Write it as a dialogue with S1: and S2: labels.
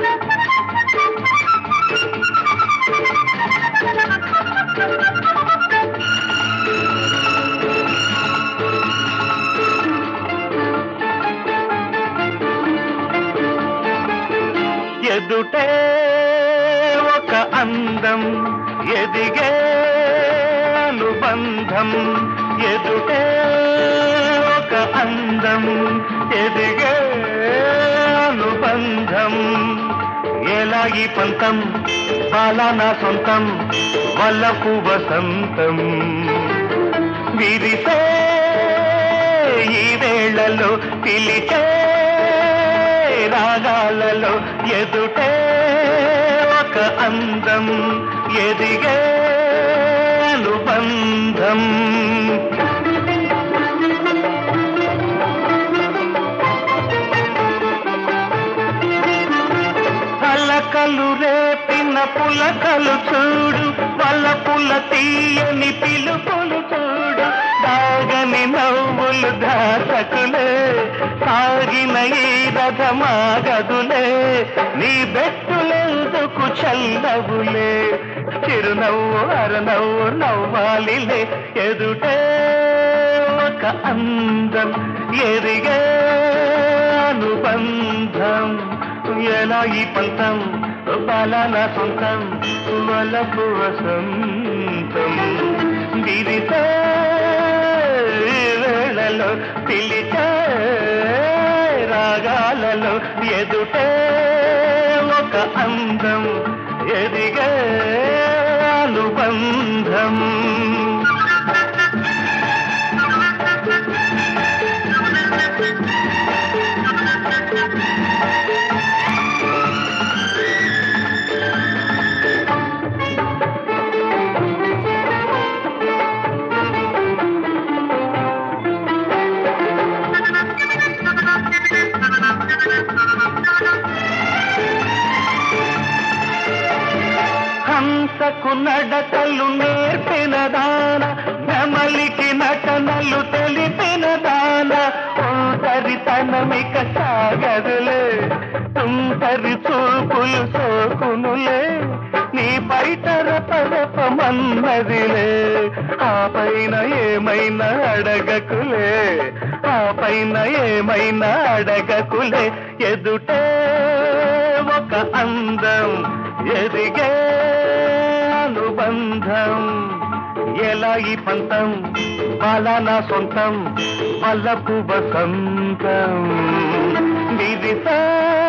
S1: ఎదుటే ఒక అందం ఎదిగే అనుబంధం ఎదుటే ఒక అందం ఎదిగే అనుబంధం ఎలా ఈ పంతం బాలానా సొంతం వల్లపు వసంతం విరిసే ఈ వేళలో పిలిచే రాగాలలో ఎదుటే ఒక అందం ఎదిగే అనుబంధం పలకలు రేపిన పులకలు చూడు వలపుల తీయని పిలుపులు చూడు దాగని నవ్వులు దాసకులే సాగిన ఈ రథమాగదులే నీ బెట్టులెందుకు చల్లవులే చిరునవ్వు అరనవ్వు నవ్వాలిలే ఎదుటే ఒక అందం ఎదిగే అనుబంధం ఎలా ఈ పంతం బాలాన సొంతం వలపు వసంతం విరిసే వేళలో పిలిచే రాగాలలో ఎదుటే ఒక అందం ఎదిగే అనుబంధం హంసకు నడకలు నేర్పిన దాన నెమలికి నటనలు తెలిపిన దాన ఒంటరితనమిక సాగదులే తుంటరి చూపులు సోకునులే నీ బయట రపరపమన్నదిలే ఆ పైన ఏమైనా అడగకులే ఆ పైన ఏమైనా అడగకులే ఎదుటే ఒక అందం ఎదిగే అనుబంధం ఎలా ఈ పంతం బాలానా సొంతం వల్లపు వసంతం విదిసే